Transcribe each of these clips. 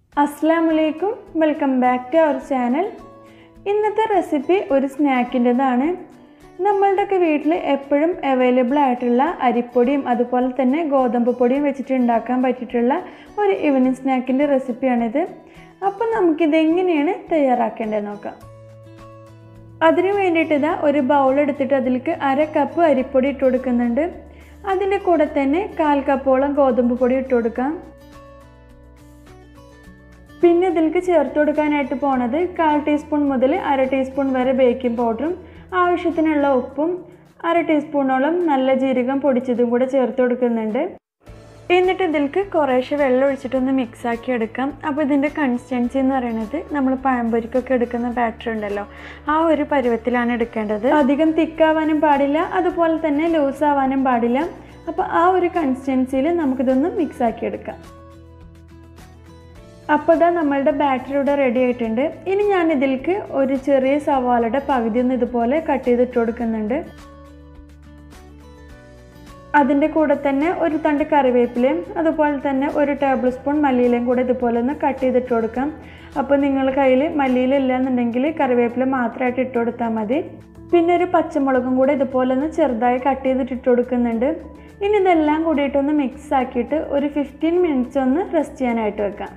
അസ്സാം വലൈക്കും welcome back to our channel ഇന്നത്തെ റെസിപ്പി ഒരു സ്നാക്കിൻ്റെതാണ് നമ്മളുടെയൊക്കെ വീട്ടിൽ എപ്പോഴും അവൈലബിൾ ആയിട്ടുള്ള അരിപ്പൊടിയും അതുപോലെ തന്നെ ഗോതമ്പ് പൊടിയും വെച്ചിട്ട് ഉണ്ടാക്കാൻ പറ്റിയിട്ടുള്ള ഒരു ഈവനിങ് സ്നാക്കിൻ്റെ റെസിപ്പിയാണിത് അപ്പം നമുക്കിതെങ്ങനെയാണ് തയ്യാറാക്കേണ്ടത് നോക്കാം അതിന് വേണ്ടിയിട്ട് ഇതാ ഒരു ബൗൾ എടുത്തിട്ട് അതിലേക്ക് അര കപ്പ് അരിപ്പൊടി ഇട്ട് കൊടുക്കുന്നുണ്ട് അതിൻ്റെ കൂടെ തന്നെ കാൽ കപ്പോളം ഗോതമ്പ് പൊടി ഇട്ട് കൊടുക്കാം പിന്നെ ഇതിലേക്ക് ചേർത്ത് കൊടുക്കാനായിട്ട് പോണത് കാൽ ടീസ്പൂൺ മുതൽ അര ടീസ്പൂൺ വരെ ബേക്കിംഗ് പൗഡറും ആവശ്യത്തിനുള്ള ഉപ്പും അര ടീസ്പൂണോളം നല്ല ജീരകം പൊടിച്ചതും കൂടെ ചേർത്ത് കൊടുക്കുന്നുണ്ട് എന്നിട്ട് ഇതിലേക്ക് കുറേശ്ശെ വെള്ളം ഒഴിച്ചിട്ടൊന്ന് മിക്സ് ആക്കി എടുക്കാം അപ്പോൾ ഇതിൻ്റെ കൺസിസ്റ്റൻസി എന്ന് പറയുന്നത് നമ്മൾ പഴംപൊരിക്കൊക്കെ എടുക്കുന്ന ബാറ്റർ ഉണ്ടല്ലോ ആ ഒരു പരുവത്തിലാണ് എടുക്കേണ്ടത് അധികം തിക്കാവാനും പാടില്ല അതുപോലെ തന്നെ ലൂസ് ആവാനും പാടില്ല അപ്പോൾ ആ ഒരു കൺസിസ്റ്റൻസിയിൽ നമുക്കിതൊന്ന് മിക്സ് ആക്കി എടുക്കാം അപ്പോൾ ഇതാ നമ്മളുടെ ബാറ്ററി ഇവിടെ റെഡി ആയിട്ടുണ്ട് ഇനി ഞാൻ ഇതിലേക്ക് ഒരു ചെറിയ സവാളയുടെ പകുതി ഒന്ന് ഇതുപോലെ കട്ട് ചെയ്തിട്ട് കൊടുക്കുന്നുണ്ട് അതിൻ്റെ കൂടെ തന്നെ ഒരു തണ്ട് കറിവേപ്പിലയും അതുപോലെ തന്നെ ഒരു ടേബിൾ സ്പൂൺ മല്ലിയിലയും കൂടെ ഇതുപോലെ ഒന്ന് കട്ട് ചെയ്തിട്ട് കൊടുക്കാം അപ്പോൾ നിങ്ങൾ കയ്യിൽ മല്ലിയില ഇല്ല എന്നുണ്ടെങ്കിൽ കറിവേപ്പില മാത്രമായിട്ട് ഇട്ട് കൊടുത്താൽ മതി പിന്നെ ഒരു പച്ചമുളകും കൂടെ ഇതുപോലെ ഒന്ന് ചെറുതായി കട്ട് ചെയ്തിട്ട് ഇട്ട് കൊടുക്കുന്നുണ്ട് ഇനി ഇതെല്ലാം കൂടിയിട്ടൊന്ന് മിക്സ് ആക്കിയിട്ട് ഒരു ഫിഫ്റ്റീൻ മിനിറ്റ്സ് ഒന്ന് റെസ്റ്റ് ചെയ്യാനായിട്ട് വെക്കാം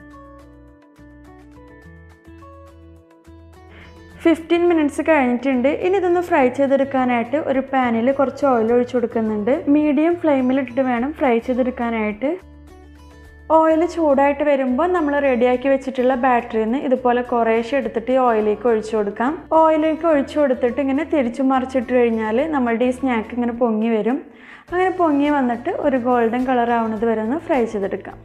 ഫിഫ്റ്റീൻ മിനിറ്റ്സ് കഴിഞ്ഞിട്ടുണ്ട് ഇനി ഇതൊന്ന് ഫ്രൈ ചെയ്തെടുക്കാനായിട്ട് ഒരു പാനിൽ കുറച്ച് ഓയിൽ ഒഴിച്ചു കൊടുക്കുന്നുണ്ട് മീഡിയം ഫ്ലെയിമിലിട്ടിട്ട് വേണം ഫ്രൈ ചെയ്തെടുക്കാനായിട്ട് ഓയിൽ ചൂടായിട്ട് വരുമ്പോൾ നമ്മൾ റെഡിയാക്കി വെച്ചിട്ടുള്ള ബാറ്ററിയിൽ നിന്ന് ഇതുപോലെ കുറേശ്ശെ എടുത്തിട്ട് ഈ ഓയിലേക്ക് ഒഴിച്ചു കൊടുക്കാം ഓയിലേക്ക് ഒഴിച്ചു കൊടുത്തിട്ട് ഇങ്ങനെ തിരിച്ചു മറിച്ചിട്ട് കഴിഞ്ഞാൽ നമ്മളുടെ ഈ സ്നാക്ക് ഇങ്ങനെ പൊങ്ങി വരും അങ്ങനെ പൊങ്ങി വന്നിട്ട് ഒരു ഗോൾഡൻ കളർ ആവുന്നത് വരെ ഒന്ന് ഫ്രൈ ചെയ്തെടുക്കാം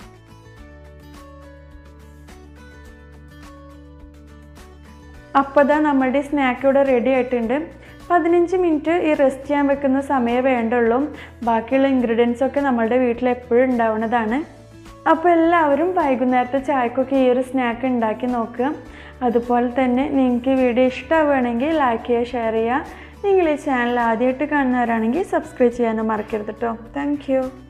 അപ്പോൾ ഇതാ നമ്മളുടെ സ്നാക്ക് ഇവിടെ റെഡി ആയിട്ടുണ്ട് പതിനഞ്ച് മിനിറ്റ് ഈ റെസ്റ്റ് ചെയ്യാൻ വെക്കുന്ന സമയമേ വേണ്ടുള്ളൂ ബാക്കിയുള്ള ഇൻഗ്രീഡിയൻസ് ഒക്കെ നമ്മളുടെ വീട്ടിൽ എപ്പോഴും ഉണ്ടാവുന്നതാണ് അപ്പോൾ എല്ലാവരും വൈകുന്നേരത്തെ ചായക്കൊക്കെ ഈ ഒരു സ്നാക്ക് ഉണ്ടാക്കി നോക്കുക അതുപോലെ തന്നെ നിങ്ങൾക്ക് ഈ വീഡിയോ ഇഷ്ടമാവുകയാണെങ്കിൽ ലൈക്ക് ചെയ്യുക ഷെയർ ചെയ്യുക നിങ്ങൾ ഈ ചാനൽ ആദ്യമായിട്ട് കാണുന്നവരാണെങ്കിൽ സബ്സ്ക്രൈബ് ചെയ്യാനും മറക്കരുത് കേട്ടോ താങ്ക്